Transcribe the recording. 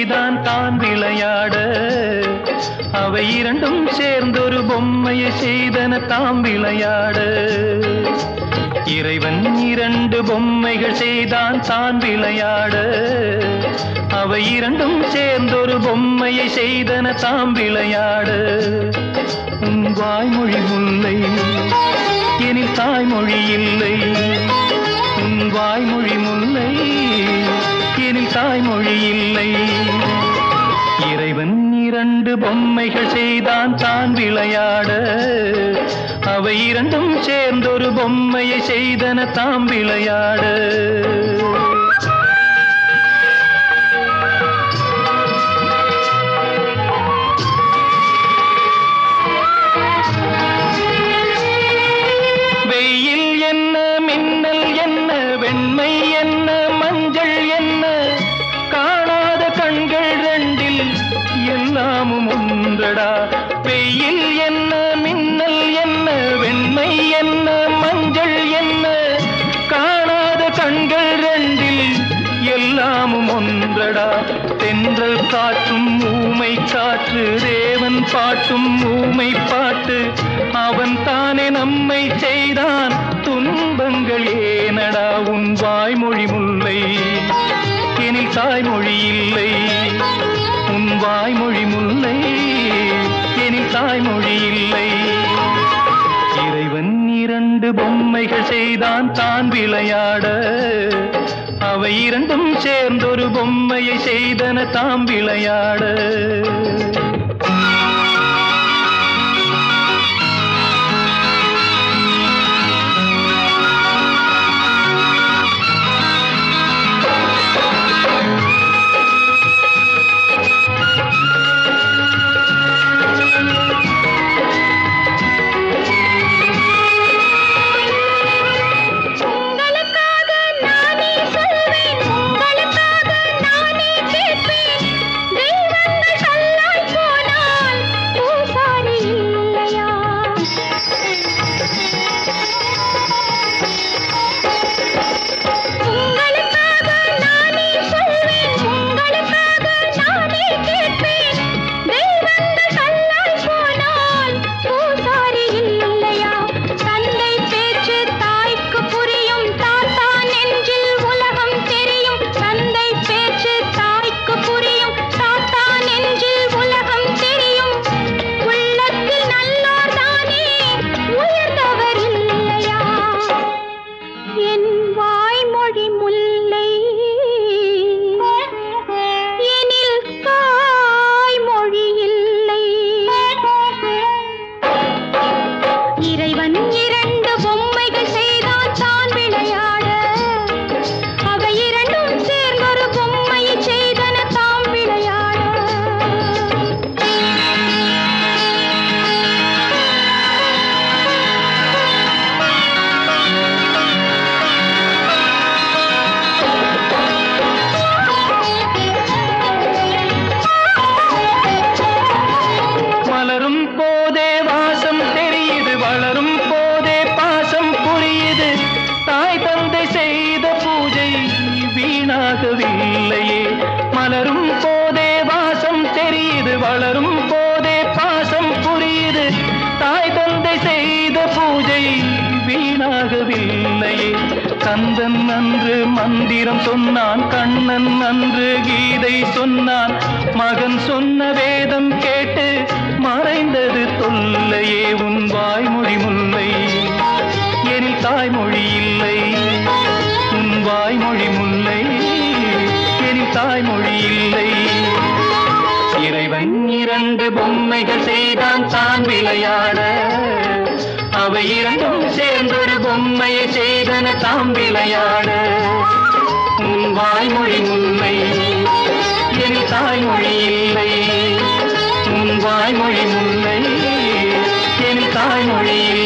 செய்தான் தான் விளையாட அவை இரண்டும் சேர்ந்தொரு பொம்மையை செய்தன தாம் விளையாட இறைவன் இரண்டு பொம்மைகள் செய்தான் தான் விளையாட அவை இரண்டும் சேர்ந்தொரு பொம்மையை செய்தன தாம் விளையாட உன் வாய்மொழி முல்லை எனில் தாய்மொழி இல்லை உன் வாய்மொழி முல்லை எனில் தாய்மொழி இல்லை இறைவன் இரண்டு பொம்மைகள் செய்தான் தான் விளையாட அவை இரண்டும் சேர்ந்தொரு பொம்மையை செய்தன தாம் விளையாட வெயில் என்ன மின்னல் என்ன வெண்மை என்ன மஞ்சள் என்ன காணாத கண்கள் ரெண்டில் எல்லாமும் ஒன்றடா வெயில் என்ன மின்னல் என்ன வெண்மை என்ன மஞ்சள் என்ன காணாத கண்கள் ரெண்டில் எல்லாமும் ஒன்றடா தென்றல் காற்றும் ஊமை காற்று தேவன் பாட்டும் ஊமை பாட்டு அவன் தானே நம்மை செய்தான் துன்பங்கள் ஏனடா உன் வாய்மொழி முல்லை எனில் தாய்மொழி இல்லை உன் வாய்மொழி முல்லை எனில் தாய்மொழி இல்லை இறைவன் இரண்டு பொம்மைகள் செய்தான் தான் விளையாட அவை இரண்டும் சேர்ந்தொரு பொம்மையை செய்தன தாம் விளையாட உங்களுக்காக நானே சொல்வேன் உங்களுக்காக நானே கேட்பேன் தெய்வங்கள் கல்லாய் போனால் பூசாரி இல்லையா உங்களுக்காக நானே சொல்வேன் உங்களுக்காக நானே கேட்பேன் தெய்வங்கள் கல்லாய் போனால் பூசாரி இல்லையா தந்தை பேச்சு தாய்க்கு புரியும் தாத்தா நெஞ்சில் உலகம் தெரியும் தந்தை பேச்சு தாய்க்கு புரியும் தாத்தா நெஞ்சில் உலகம் தெரியும் உள்ளத்தில் நல்லோர் தானே உயர்ந்தவர் இல்லையா என் வாய்மொழி முல்லை எனில் தாய்மொழி இல்லை இறைவன் இரண்டு பொம்மைகள் செய்தான் தான் விளையாட அவை இரண்டும் சேர்ந்தொரு பொம்மையை செய்தன தாம் விளையாட மலரும் போதே வாசம் தெரியுது வளரும் போதே பாசம் புரியுது தாய் தந்தை செய்த பூஜை வீணாகவில்லையே மலரும் போதே வாசம் தெரியுது வளரும் போதே பாசம் புரியுது தாய் தந்தை செய்த பூஜை வீணாகவில்லையே கந்தன் அன்று மந்திரம் சொன்னான் கண்ணன் அன்று கீதை சொன்னான் மகன் சொன்ன வேதம் கேட்டு மறைந்தது தொல்லையே உன் வாய்மொழி முல்லை எனில் தாய்மொழி இல்லை உன் வாய்மொழி முல்லை எனில் தாய்மொழி இல்லை இறைவன் இரண்டு பொம்மைகள் செய்தான் தான் விளையாட அவை இரண்டும் சேர்ந்தொரு பொம்மையை செய்தன தாம் விளையாட உன் வாய்மொழி முல்லை என் தாய்மொழி இல்லை உன் வாய்மொழி முல்லை என் தாய்மொழி இல்லை